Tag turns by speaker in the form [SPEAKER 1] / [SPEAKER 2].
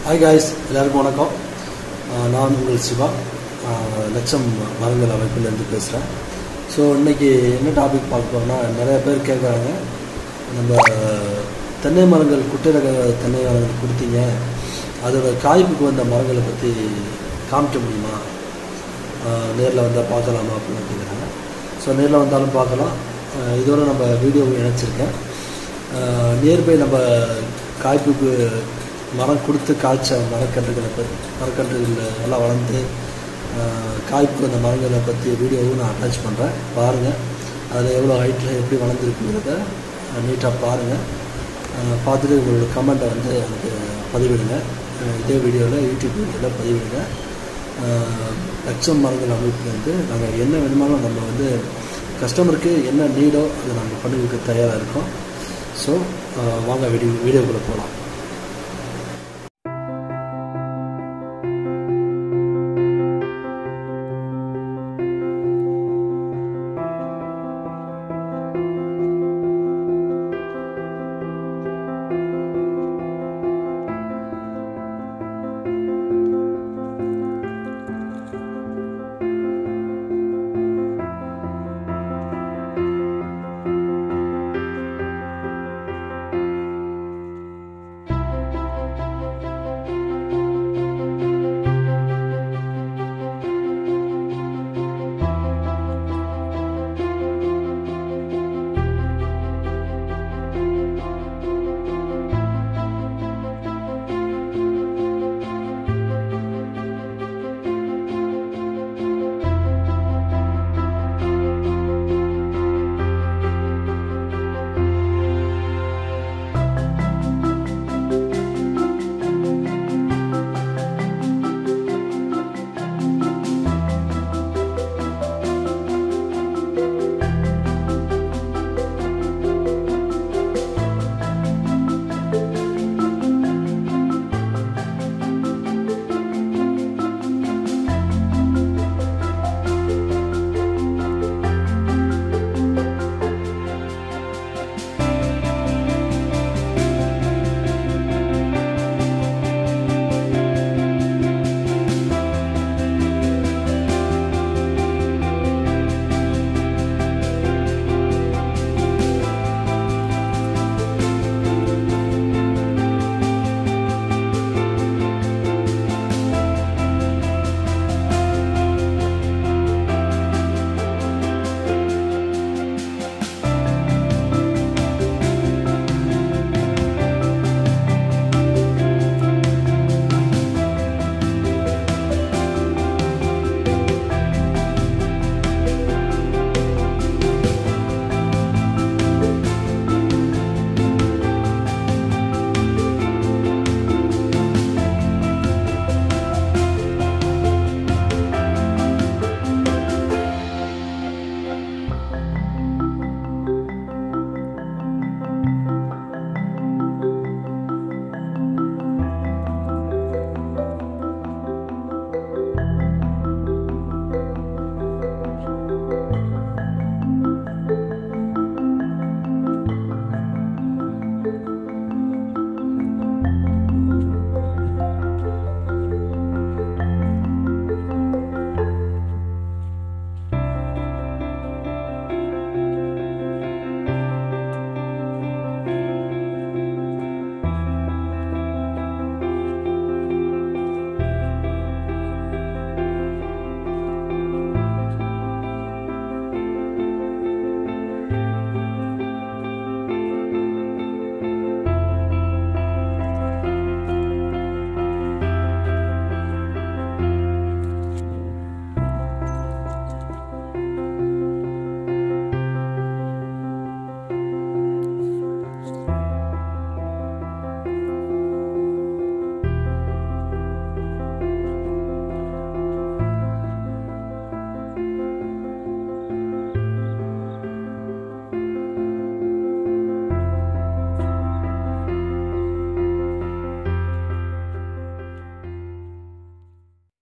[SPEAKER 1] hi guys எல்லாருக்கும் வணக்கம் ஆஹ் நான் உங்கள் சிவா ஆஹ் லட்சம் மரங்கள் அமைப்பிலேருந்து பேசுகிறேன் ஸோ இன்னைக்கு என்ன டாபிக் பார்க்க போறோம்னா நிறைய பேர் கேட்குறாங்க நம்ம தென்னை மரங்கள் குட்டை ரக தென்னை மரங்கள் கொடுத்தீங்க அதோட காய்ப்புக்கு வந்த மரங்களை பற்றி காமிக்க முடியுமா நேரில் வந்தால் பார்க்கலாமா அப்படின்னு கேட்குறாங்க ஸோ நேரில் வந்தாலும் பார்க்கலாம் ஆஹ் இதோட நம்ம வீடியோவும் இணைச்சிருக்கேன் நியர்பை நம்ம காய்ப்புக்கு மரம் கொடுத்து காய்ச்ச மரக்கன்றுகளை பற்றி மரக்கன்றுகள் எல்லாம் வளர்ந்து ஆஹ் காய்ப்பு அந்த மரங்களை பற்றி வீடியோவும் நான் அட்டாச் பண்ணுறேன் பாருங்கள் அதில் எவ்வளோ ஹைட்டில் எப்படி வளர்ந்துருக்குங்கிறத நீட்டாக பாருங்கள் பார்த்துட்டு உங்களோட கமெண்ட்டை வந்து எனக்கு பதிவிடுங்க ஆஹ் இதே வீடியோவில் யூடியூப் வீடியோவில் பதிவிடுங்க ஆஹ் லட்சம் மரங்கள் அமைப்புலேருந்து நாங்கள் என்ன வேணுமாலும் நம்ம வந்து கஸ்டமருக்கு என்ன நீடோ அதை நாங்கள் பண்ணி கொடுக்க தயாராக இருக்கோம் ஸோ வாங்க வீடியோ வீடியோக்குள்ளே போகலாம்